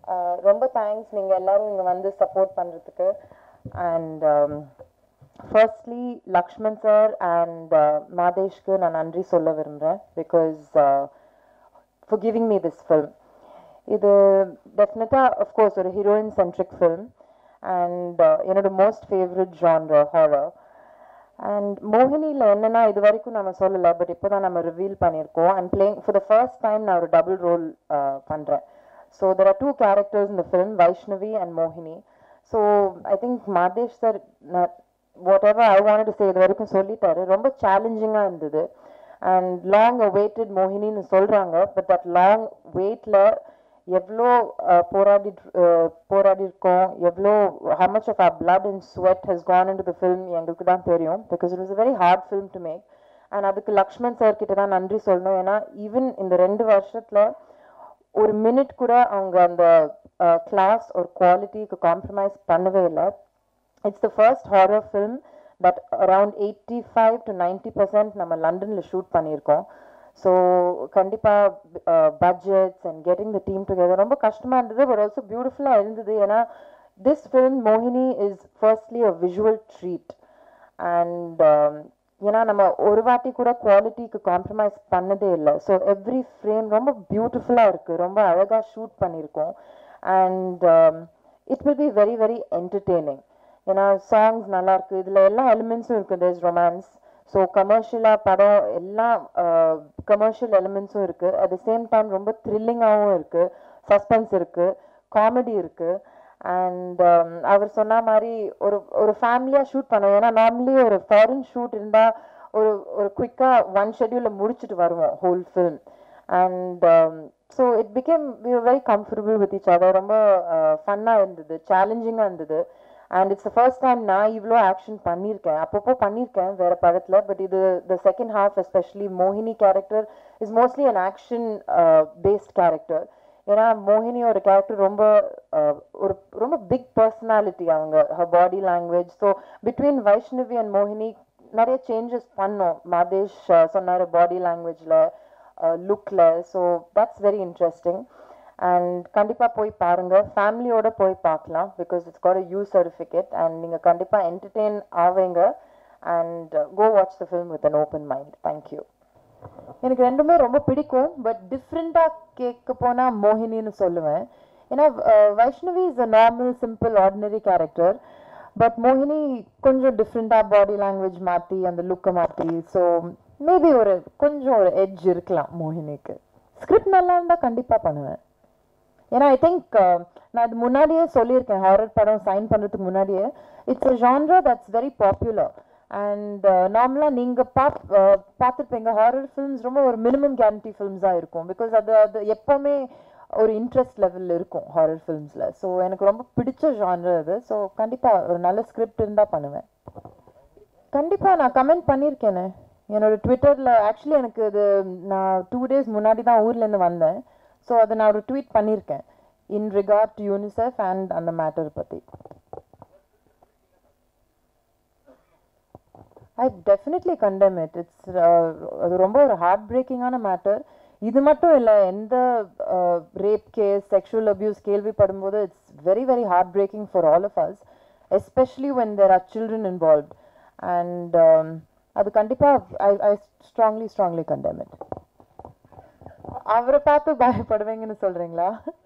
Uh, ரொம்ப thanks நீங்கள் எல்லாரும் இங்கே வந்து சப்போர்ட் பண்ணுறதுக்கு and firstly Laxman sir and மாதேஷ்க்கு நான் நன்றி சொல்ல விரும்புகிறேன் because for giving me this film இது டெஃபினட்டாக அஃப்கோர்ஸ் ஒரு ஹீரோயின் சென்ட்ரிக் ஃபில்ம் அண்ட் என்னோட most favourite genre horror and மோகினியில் என்னன்னா இது வரைக்கும் நம்ம சொல்லலை பட் இப்போ தான் நம்ம ரிவீல் பண்ணியிருக்கோம் and playing for the first time நான் ஒரு டபுள் ரோல் பண்ணுறேன் so there are two characters இந்த ஃபிலிம் வைஷ்ணவி அண்ட் மோகினி so I think Madhesh sir whatever I want to say இது வரைக்கும் சொல்லிட்டாரு ரொம்ப சேலஞ்சிங்காக இருந்தது அண்ட் லாங் வெயிட்டட் மோகினின்னு சொல்கிறாங்க பட் தட் லாங் வெயிட்டில் எவ்வளோ போராடி போராடி இருக்கோம் எவ்வளோ how much of our blood and sweat has gone into the film எங்களுக்கு தான் தெரியும் because it was a very hard film to make and அதுக்கு லக்ஷ்மண் சார் கிட்ட தான் நன்றி சொல்லணும் ஏன்னா ஈவன் இந்த ரெண்டு வருஷத்துல ஒரு மினிட் கூட அவங்க அந்த கிளாஸ் ஒரு குவாலிட்டிக்கு காம்ப்ரமைஸ் பண்ணவே இல்லை it's the first horror film but around eighty five to ninety percent நம்ம லண்டனில் ஷூட் பண்ணியிருக்கோம் ஸோ கண்டிப்பாக budgets and getting the team together ரொம்ப கஷ்டமாக இருந்தது பட் ஆல்சோ பியூட்டிஃபுல்லாக இருந்தது ஏன்னா திஸ் ஃபிலிம் மோகினி is firstly a visual treat and ஏன்னா நம்ம ஒரு வாட்டி கூட குவாலிட்டிக்கு காம்ப்ரமைஸ் பண்ணதே இல்லை ஸோ எவ்ரி ஃப்ரேம் ரொம்ப பியூட்டிஃபுல்லாக இருக்குது ரொம்ப அழகாக ஷூட் பண்ணியிருக்கோம் and it will be very very entertaining ஏன்னா சாங்ஸ் நல்லா இருக்கு இதில் எல்லா எலிமெண்ட்ஸும் இருக்குது தேர்ஸ் ரொமான்ஸ் ஸோ கமர்ஷியலாக படம் எல்லா கமர்ஷியல் எலிமெண்ட்ஸும் இருக்குது அட் த சேம் டைம் ரொம்ப த்ரில்லிங்காகவும் இருக்குது சஸ்பென்ஸ் இருக்குது காமெடி இருக்குது அண்ட் அவர் சொன்ன மாதிரி ஒரு ஒரு ஃபேமிலியாக ஷூட் பண்ணுவோம் ஏன்னா நார்மலி ஒரு ஃபாரின் ஷூட் இருந்தால் ஒரு ஒரு குயிக்காக ஒன் ஷெட்யூலில் முடிச்சுட்டு வருவோம் whole film and so it became we very comfortable with each other ரொம்ப ஃபன்னாக இருந்தது சேலஞ்சிங்காக இருந்தது அண்ட் இட்ஸ் ஃபர்ஸ்ட் டைம் நான் இவ்வளோ ஆக்ஷன் பண்ணியிருக்கேன் அப்பப்போ பண்ணியிருக்கேன் வேற படத்தில் பட் இது த செகண்ட் ஹாஃப் எஸ்பெஷலி மோகினி character is mostly an action based character ஏன்னா மோகினியோட கேரக்டர் ரொம்ப ஒரு ரொம்ப பிக் பர்சனாலிட்டி அவங்க her body language so between Vaishnavi and மோகினி நிறைய சேஞ்சஸ் பண்ணோம் மாதேஷ் சொன்னார் பாடி லாங்குவேஜில் லுக்கில் so that's very interesting and கண்டிப்பாக போய் பாருங்கள் ஃபேமிலியோட போய் பார்க்கலாம் because it's got U certificate and நீங்கள் கண்டிப்பாக என்டர்டெயின் ஆவீங்க and go watch the film with an open mind thank you எனக்கு ரெண்டுமே ரொம்ப பிடிக்கும் பட் டிஃப்ரெண்ட்டாக கேட்க போனால் மோகினின்னு சொல்லுவேன் ஏன்னா Vaishnavi is a normal simple ordinary character but மோகினி கொஞ்சம் டிஃப்ரெண்ட்டாக பாடி லாங்குவேஜ் மாற்றி அந்த லுக்கை மாற்றி ஸோ மேபி ஒரு கொஞ்சம் ஒரு எட்ஜ் இருக்கலாம் மோகினிக்கு ஸ்கிரிப்ட் நல்லா இருந்தால் கண்டிப்பாக பண்ணுவேன் ஏன்னா ஐ திங்க் நான் அது முன்னாடியே சொல்லியிருக்கேன் ஹாரர் படம் சைன் பண்ணுறதுக்கு முன்னாடியே it's a genre that's very popular and நார்மலாக நீங்கள் பாத் பார்த்துருப்பீங்க ஹாரர் ஃபிலிம்ஸ் ரொம்ப ஒரு மினிமம் கேரண்டி ஃபிலிம்ஸாக இருக்கும் பிகாஸ் அது அது எப்போவுமே ஒரு இன்ட்ரெஸ்ட் லெவலில் இருக்கும் ஹாரர் ஃபிலிம்ஸில் ஸோ எனக்கு ரொம்ப பிடிச்ச ஜான்ரு அது ஸோ கண்டிப்பாக ஒரு நல்ல ஸ்கிரிப்ட் இருந்தால் பண்ணுவேன் கண்டிப்பாக நான் கமெண்ட் பண்ணியிருக்கேனே என்னோட ட்விட்டரில் ஆக்சுவலி எனக்கு இது நான் டூ டேஸ் முன்னாடி தான் ஊர்லேருந்து வந்தேன் ஸோ அதை நான் ஒரு ட்வீட் பண்ணியிருக்கேன் in regard to UNICEF and அந்த மேட்டர் பற்றி I definitely condemn it it's அது ரொம்ப ஒரு ஹார்ட் பிரேக்கிங்கான மேட்டர் இது மட்டும் இல்லை எந்த ரேப் கேஸ் செக்ஷுவல் அப்யூஸ் கேள்விப்படும்போது it's very very heart breaking for all of us especially when there are children involve and அது கண்டிப்பாக I I strongly strongly condemn it அவரை பார்த்து பயப்படுவீங்கன்னு சொல்றீங்களா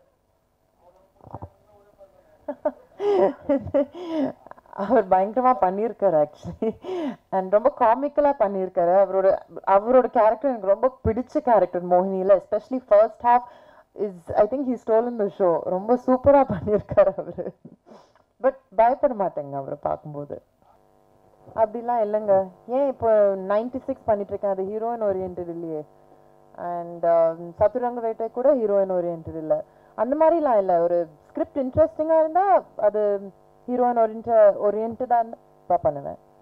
அவர் பயங்கரமா பண்ணியிருக்காரு ஆக்சுவலி அண்ட் ரொம்ப காமிக்கலா பண்ணியிருக்காரு அவரோட அவரோட கேரக்டர் எனக்கு ரொம்ப பிடிச்ச கேரக்டர் மோகினியில especially first half is I think he stolen the show ரொம்ப சூப்பரா பண்ணியிருக்காரு அவரு பட் பயப்பட மாட்டேங்க அவரை பார்க்கும்போது அப்படிலாம் இல்லைங்க ஏன் இப்போ நைன்டி சிக்ஸ் பண்ணிட்டு இருக்கேன் அது ஹீரோயின் ஓரியன்ட் இல்லையே அண்ட் சத்துரங்க வேட்டை கூட ஹீரோயின் ஓரியன்ட் இல்லை அந்த மாதிரிலாம் இல்லை ஒரு ஸ்கிரிப்ட் இன்ட்ரெஸ்டிங்காக இருந்தால் அது ஹீரோயின் ஓரியன்ட் ஓரியன்டாக இருந்தால் பண்ணுவேன்